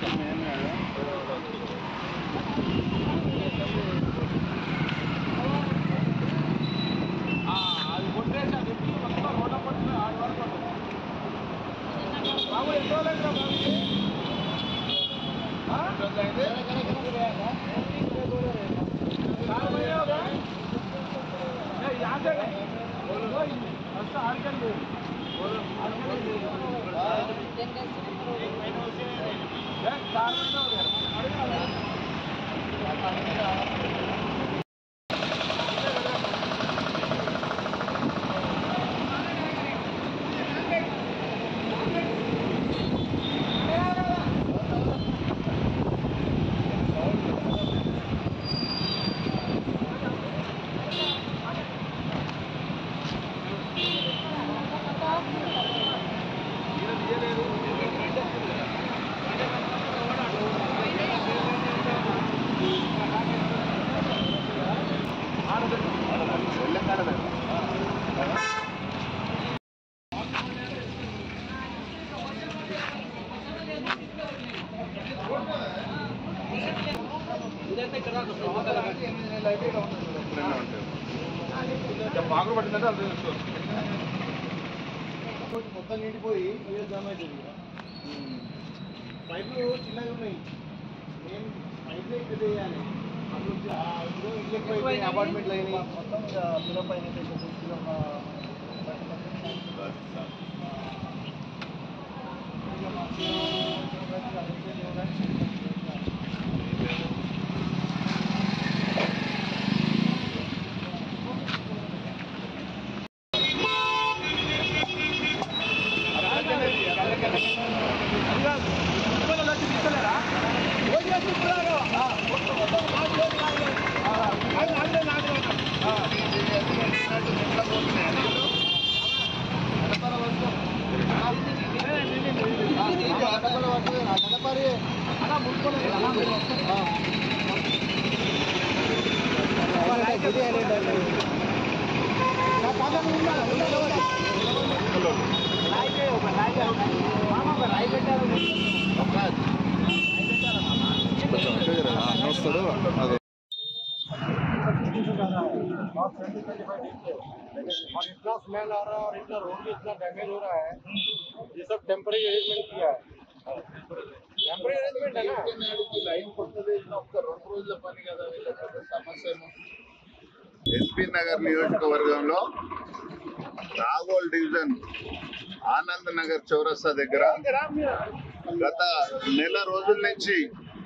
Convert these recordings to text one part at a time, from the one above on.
అది కొట్టేసి అది ఎత్తి మొత్తం రోడ్ల పట్టుకుని ఆడి వరకు బాబు ఎన్ని రోజులైందిరా బాబు ఇది? ఆ? కాలమయ్యా ఒక? ఏ, ఈ ఆంధ్రనే. ఓయ్, వస్తా ఆడికెళ్ళి. ఆడికెళ్ళి. ఏ, కాలమయ్యా ఒక? అడగాలా? బాగా పట్టిందంటే అది తెలుస్తుంది మొత్తం నిండిపోయి ఇదే జామ్ అవుతుంది పైపులు చిన్నగా ఉన్నాయి నేను పైపులు ఎక్కువ చేయాలి అప్పుడు ఆ, ఇప్పుడు ఇల్లు ఎక్కువైపోయినాయి, అపార్ట్మెంట్లు అయినాయి మొత్తం ఇక కిలో పైన అయితే ఒక కిలో ఒక థర్టీ పర్సెంట్. ఇక మా కిలో అరవై కిలో కానీ और इतना स्मेल आ रहा है और इतना रोड भी इतना डैमेज हो रहा है ये सब टेम्पररी अरेंजमेंट किया है टेम्पररी अरेंजमेंट है ना లైన్ కొత్తది ఒక్క రెండు రోజుల పని కదా వీళ్ళకి పెద్ద సమస్యను ఎస్పీ నగర్ నియోజకవర్గంలో నాగోల్ డివిజన్ ఆనంద్ నగర్ చౌరస్తా దగ్గర గత నెల రోజుల నుంచి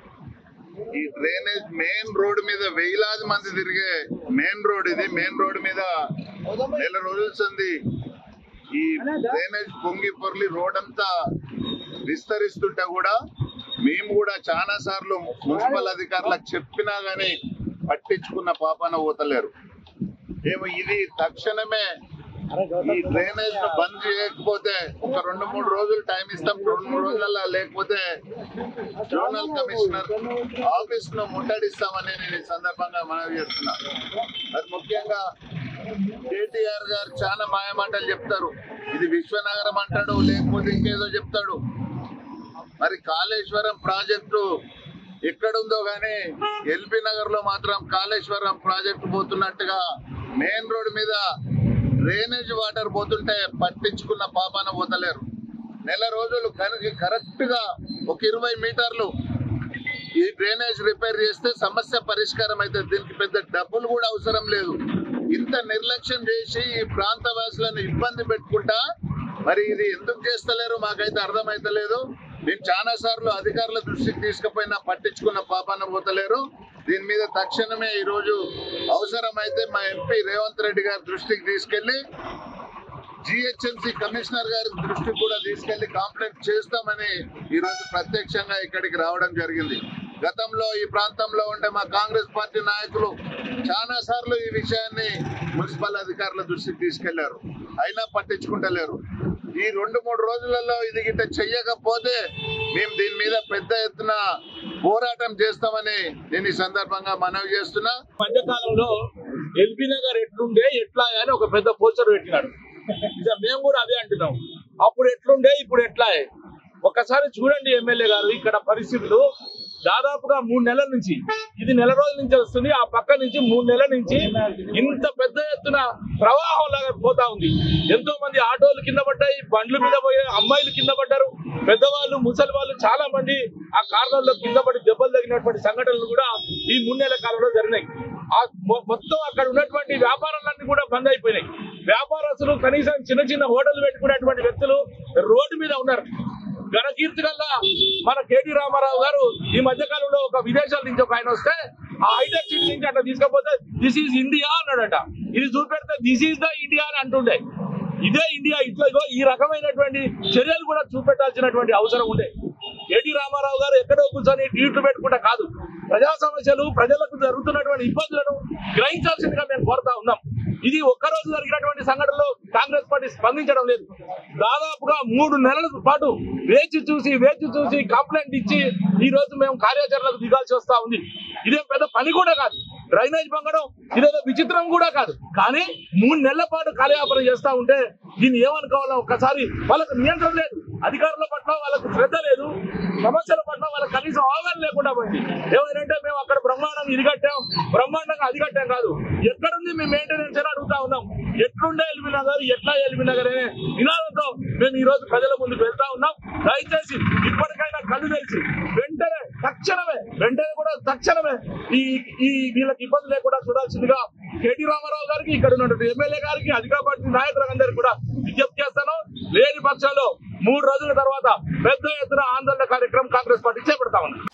ఈ డ్రైనేజ్ మెయిన్ రోడ్ మీద వేలాది మంది తిరిగే మెయిన్ రోడ్ ఇది మెయిన్ రోడ్ మీద నెల రోజుల సంది ఈ డ్రైనేజ్ పొంగి పొర్లి రోడ్ అంతా విస్తరిస్తుంటే కూడా మేము కూడా చాలా సార్లు మున్సిపల్ అధికారులకు చెప్పినా గానీ పట్టించుకున్న పాపాన పోతలేరు ఏమో ఇది తక్షణమే ఈ డ్రైనేజ్ ను బంద్ చేయకపోతే ఒక రెండు మూడు రోజులు టైం ఇస్తాం రెండు మూడు రోజులలో లేకపోతే జోనల్ కమిషనర్ ఆఫీస్ ను ముట్టడిస్తామని నేను ఈ సందర్భంగా మనవి చేస్తున్నా అది ముఖ్యంగా కేటీఆర్ గారు చాలా మాయమాటలు చెప్తారు ఇది విశ్వనగరం అంటాడు లేకపోతే ఇంకేదో చెప్తాడు మరి కాళేశ్వరం ప్రాజెక్టు ఎక్కడుందో గానీ ఎల్బీ నగర్ లో మాత్రం కాళేశ్వరం ప్రాజెక్టు పోతున్నట్టుగా మెయిన్ రోడ్ మీద డ్రైనేజ్ వాటర్ పోతుంటే పట్టించుకున్న పాపాన పోతలేరు నెల రోజులు కనుక కరెక్ట్ గా ఒక ఇరవై మీటర్లు ఈ డ్రైనేజ్ రిపేర్ చేస్తే సమస్య పరిష్కారం అయితే దీనికి పెద్ద డబ్బులు కూడా అవసరం లేదు ఇంత నిర్లక్ష్యం చేసి ఈ ప్రాంత వాసులను ఇబ్బంది పెట్టుకుంటా మరి ఇది ఎందుకు చేస్తలేరు మాకైతే అర్థమైతలేదు మేము చాలా సార్లు అధికారుల దృష్టికి తీసుకుపోయినా పట్టించుకున్న పాపాన పోతలేరు దీని మీద తక్షణమే ఈ రోజు అవసరమైతే మా ఎంపీ రేవంత్ రెడ్డి గారి దృష్టికి తీసుకెళ్లి జిహెచ్ఎంసీ కమిషనర్ గారి దృష్టికి కూడా తీసుకెళ్లి కాంప్లైంట్ చేస్తామని ఈ రోజు ప్రత్యక్షంగా ఇక్కడికి రావడం జరిగింది గతంలో ఈ ప్రాంతంలో ఉండే మా కాంగ్రెస్ పార్టీ నాయకులు చాలా సార్లు ఈ విషయాన్ని మున్సిపల్ అధికారుల దృష్టికి తీసుకెళ్లారు అయినా పట్టించుకుంటలేరు ఈ రెండు మూడు రోజులలో ఇది గిట్ట చెయ్యకపోతే మేము దీని మీద పెద్ద ఎత్తున పోరాటం చేస్తామని నేను ఈ సందర్భంగా మనవి చేస్తున్నా మధ్యకాలంలో ఎల్బీ నగర్ ఎట్లుండే ఎట్లా అని ఒక పెద్ద పోస్టర్ పెట్టినాడు ఇక మేము కూడా అదే అంటున్నాం అప్పుడు ఎట్లుండే ఇప్పుడు ఎట్లా ఒక్కసారి చూడండి ఎమ్మెల్యే గారు ఇక్కడ పరిస్థితులు దాదాపుగా మూడు నెలల నుంచి ఇది నెల రోజుల నుంచి వస్తుంది ఆ పక్క నుంచి మూడు నెలల నుంచి ఇంత పెద్ద ఎత్తున ప్రవాహం లాగా పోతా ఉంది ఎంతో మంది ఆటోలు కింద పడ్డాయి బండ్ల మీద పోయే అమ్మాయిలు కింద పడ్డారు పెద్దవాళ్ళు ముసలి వాళ్ళు చాలా మంది ఆ కారణంలో కింద పడి దెబ్బలు తగినటువంటి సంఘటనలు కూడా ఈ మూడు నెలల కాలంలో జరిగినాయి ఆ మొ- మొత్తం అక్కడ ఉన్నటువంటి వ్యాపారాలన్నీ కూడా బంద్ అయిపోయినాయి వ్యాపారస్తులు కనీసం చిన్న చిన్న హోటల్ పెట్టుకునేటువంటి వ్యక్తులు రోడ్డు మీద ఉన్నారు ఘనకీర్తికల్లా మన కేటీ రామారావు గారు ఈ మధ్య కాలంలో ఒక విదేశాల నుంచి ఒక ఆయన వస్తే ఆ హైటెక్ సిటీ నుంచి అట్లా తీసుకపోతే దిస్ ఈజ్ ఇండియా అన్నాడట ఇది చూపెడితే దిస్ ఈజ్ ద ఇండియా అని అంటుండే ఇదే ఇండియా ఇట్లా ఇగో ఈ రకమైనటువంటి చర్యలు కూడా చూపెట్టాల్సినటువంటి అవసరం ఉండే కేటీ రామారావు గారు ఎక్కడో కూర్చొని ట్వీట్లు పెట్టుకుంటా కాదు ప్రజా సమస్యలు ప్రజలకు జరుగుతున్నటువంటి ఇబ్బందులను గ్రహించాల్సిందిగా మేము కోరుతా ఉన్నాం ఇది ఒక్కరోజు జరిగినటువంటి సంఘటనలో కాంగ్రెస్ పార్టీ స్పందించడం లేదు దాదాపుగా మూడు నెలల పాటు వేచి చూసి వేచి చూసి కంప్లైంట్ ఇచ్చి ఈ రోజు మేము కార్యాచరణకు దిగాల్సి వస్తా ఉంది ఇదేం పెద్ద పని కూడా కాదు డ్రైనేజ్ బంగడం ఇదేదో విచిత్రం కూడా కాదు కానీ మూడు నెలల పాటు కార్యాపన చేస్తా ఉంటే దీన్ని ఏమనుకోవాలో ఒక్కసారి వాళ్ళకు నియంత్రణ లేదు అధికారుల పట్ల వాళ్ళకు శ్రద్ధ లేదు సమస్యల పట్ల వాళ్ళకి కనీసం అవగాహన లేకుండా పోయింది ఏమైనంటే మేము అక్కడ బ్రహ్మాండంగా ఇది కట్టాం బ్రహ్మాండంగా అది కట్టాం కాదు ఎక్కడుంది మీ మెయింటెనెన్స్ అని అడుగుతా ఉన్నాం ఎట్లుండే ఎల్బీ నగర్ ఎట్లా ఎల్బీ నగర్ అనే నినాదంతో మేము ఈ రోజు ప్రజల ముందుకు వెళ్తా ఉన్నాం దయచేసి ఇప్పటికైనా కళ్ళు తెలిసి వెంటనే తక్షణమే వెంటనే కూడా తక్షణమే ఈ ఈ వీళ్ళకి ఇబ్బంది లేకుండా చూడాల్సిందిగా కేటీ రామారావు గారికి ఇక్కడ ఉన్నటువంటి ఎమ్మెల్యే గారికి అధికార పార్టీ నాయకులందరికీ కూడా విజ్ఞప్తి చేస్తాను లేని పక్షంలో మూడు రోజుల తర్వాత పెద్ద ఎత్తున ఆందోళన కార్యక్రమం కాంగ్రెస్ పార్టీ చేపడతా ఉంది